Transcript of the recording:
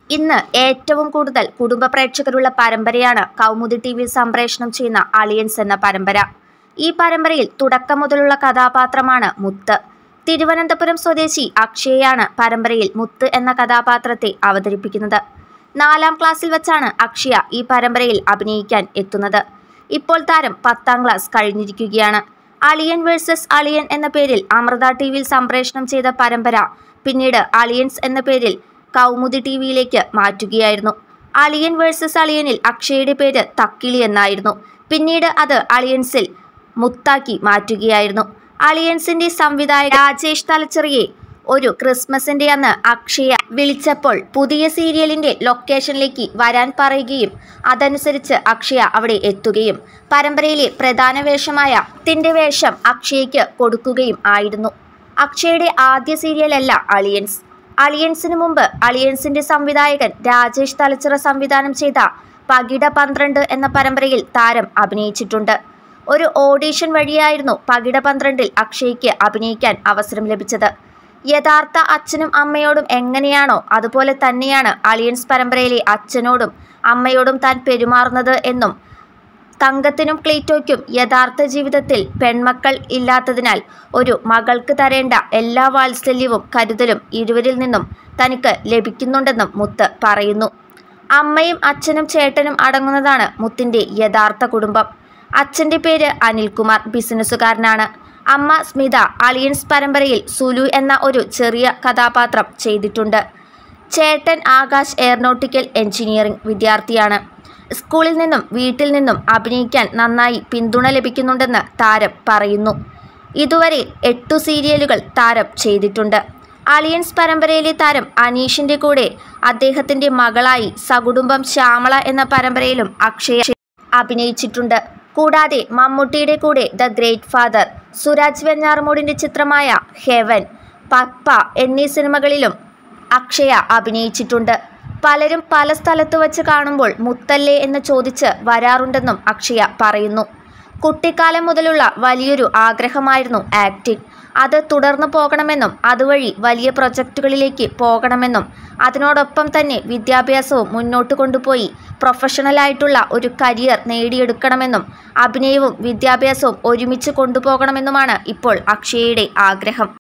ഇന്ന് ഏറ്റവും കൂടുതൽ കുടുംബ പ്രേക്ഷകരുള്ള പരമ്പരയാണ് കൗമുദി ടി വിയിൽ സംപ്രേഷണം ചെയ്യുന്ന അളിയൻസ് എന്ന പരമ്പര ഈ പരമ്പരയിൽ തുടക്കം മുതലുള്ള കഥാപാത്രമാണ് മുത്ത് തിരുവനന്തപുരം സ്വദേശി അക്ഷയയാണ് പരമ്പരയിൽ മുത്ത് എന്ന കഥാപാത്രത്തെ അവതരിപ്പിക്കുന്നത് നാലാം ക്ലാസ്സിൽ വെച്ചാണ് അക്ഷയ ഈ പരമ്പരയിൽ അഭിനയിക്കാൻ എത്തുന്നത് ഇപ്പോൾ താരം പത്താം ക്ലാസ് കഴിഞ്ഞിരിക്കുകയാണ് അളിയൻ വേഴ്സസ് അളിയൻ എന്ന പേരിൽ അമൃത ടി വിയിൽ സംപ്രേഷണം ചെയ്ത പരമ്പര പിന്നീട് അളിയൻസ് എന്ന പേരിൽ കൗമുദി ടി വിയിലേക്ക് മാറ്റുകയായിരുന്നു അളിയൻ വേഴ്സസ് അളിയനിൽ അക്ഷയുടെ പേര് തക്കിളി എന്നായിരുന്നു പിന്നീട് അത് അളിയൻസിൽ മുത്താക്കി മാറ്റുകയായിരുന്നു അളിയൻസിന്റെ സംവിധായക രാജേഷ് തലച്ചെറിയെ ഒരു ക്രിസ്മസിന്റെ അന്ന് അക്ഷയ വിളിച്ചപ്പോൾ പുതിയ സീരിയലിന്റെ ലൊക്കേഷനിലേക്ക് വരാൻ പറയുകയും അതനുസരിച്ച് അക്ഷയ അവിടെ എത്തുകയും പരമ്പരയിലെ പ്രധാന വേഷമായ ത്തിന്റെ വേഷം അക്ഷയ്ക്ക് കൊടുക്കുകയും ആയിരുന്നു അക്ഷയുടെ ആദ്യ സീരിയലല്ല അളിയൻസ് അളിയൻസിന് മുമ്പ് അളിയൻസിന്റെ സംവിധായകൻ രാജേഷ് തലച്ചിറ സംവിധാനം ചെയ്ത പകിട പന്ത്രണ്ട് എന്ന പരമ്പരയിൽ താരം അഭിനയിച്ചിട്ടുണ്ട് ഒരു ഓഡീഷൻ വഴിയായിരുന്നു പകിട പന്ത്രണ്ടിൽ അക്ഷയ്ക്ക് അഭിനയിക്കാൻ അവസരം ലഭിച്ചത് യഥാർത്ഥ അച്ഛനും അമ്മയോടും എങ്ങനെയാണോ അതുപോലെ തന്നെയാണ് അളിയൻസ് പരമ്പരയിലെ അച്ഛനോടും അമ്മയോടും താൻ പെരുമാറുന്നത് എന്നും തങ്കത്തിനും ക്ലീറ്റോയ്ക്കും യഥാർത്ഥ ജീവിതത്തിൽ പെൺമക്കൾ ഇല്ലാത്തതിനാൽ ഒരു മകൾക്ക് തരേണ്ട എല്ലാ വാത്സല്യവും കരുതലും ഇരുവരിൽ നിന്നും തനിക്ക് ലഭിക്കുന്നുണ്ടെന്നും മുത്ത് പറയുന്നു അമ്മയും അച്ഛനും ചേട്ടനും അടങ്ങുന്നതാണ് മുത്തിൻ്റെ യഥാർത്ഥ കുടുംബം അച്ഛൻ്റെ പേര് അനിൽകുമാർ ബിസിനസ്സുകാരനാണ് അമ്മ സ്മിത അളിയൻസ് പരമ്പരയിൽ സുലു എന്ന ഒരു ചെറിയ കഥാപാത്രം ചെയ്തിട്ടുണ്ട് ചേട്ടൻ ആകാശ് എയറോനോട്ടിക്കൽ എഞ്ചിനീയറിംഗ് വിദ്യാർത്ഥിയാണ് സ്കൂളിൽ നിന്നും വീട്ടിൽ നിന്നും അഭിനയിക്കാൻ നന്നായി പിന്തുണ ലഭിക്കുന്നുണ്ടെന്ന് താരം പറയുന്നു ഇതുവരെ എട്ടു സീരിയലുകൾ താരം ചെയ്തിട്ടുണ്ട് അളിയൻസ് പരമ്പരയിലെ താരം അനീഷിൻ്റെ കൂടെ അദ്ദേഹത്തിൻ്റെ മകളായി സകുടുംബം ശ്യാമള എന്ന പരമ്പരയിലും അക്ഷയ അഭിനയിച്ചിട്ടുണ്ട് കൂടാതെ മമ്മൂട്ടിയുടെ കൂടെ ദ ഗ്രേറ്റ് ഫാദർ സുരാജ് വെഞ്ഞാറമൂടിൻ്റെ ചിത്രമായ ഹെവൻ പപ്പ എന്നീ സിനിമകളിലും അക്ഷയ അഭിനയിച്ചിട്ടുണ്ട് പലരും പല സ്ഥലത്ത് വച്ച് കാണുമ്പോൾ മുത്തല്ലേ എന്ന് ചോദിച്ച് വരാറുണ്ടെന്നും അക്ഷയ പറയുന്നു കുട്ടിക്കാലം മുതലുള്ള വലിയൊരു ആഗ്രഹമായിരുന്നു ആക്ടിംഗ് അത് തുടർന്നു പോകണമെന്നും അതുവഴി വലിയ പ്രൊജക്റ്റുകളിലേക്ക് പോകണമെന്നും അതിനോടൊപ്പം തന്നെ വിദ്യാഭ്യാസവും മുന്നോട്ട് കൊണ്ടുപോയി പ്രൊഫഷണലായിട്ടുള്ള ഒരു കരിയർ നേടിയെടുക്കണമെന്നും അഭിനയവും വിദ്യാഭ്യാസവും ഒരുമിച്ച് കൊണ്ടുപോകണമെന്നുമാണ് ഇപ്പോൾ അക്ഷയയുടെ ആഗ്രഹം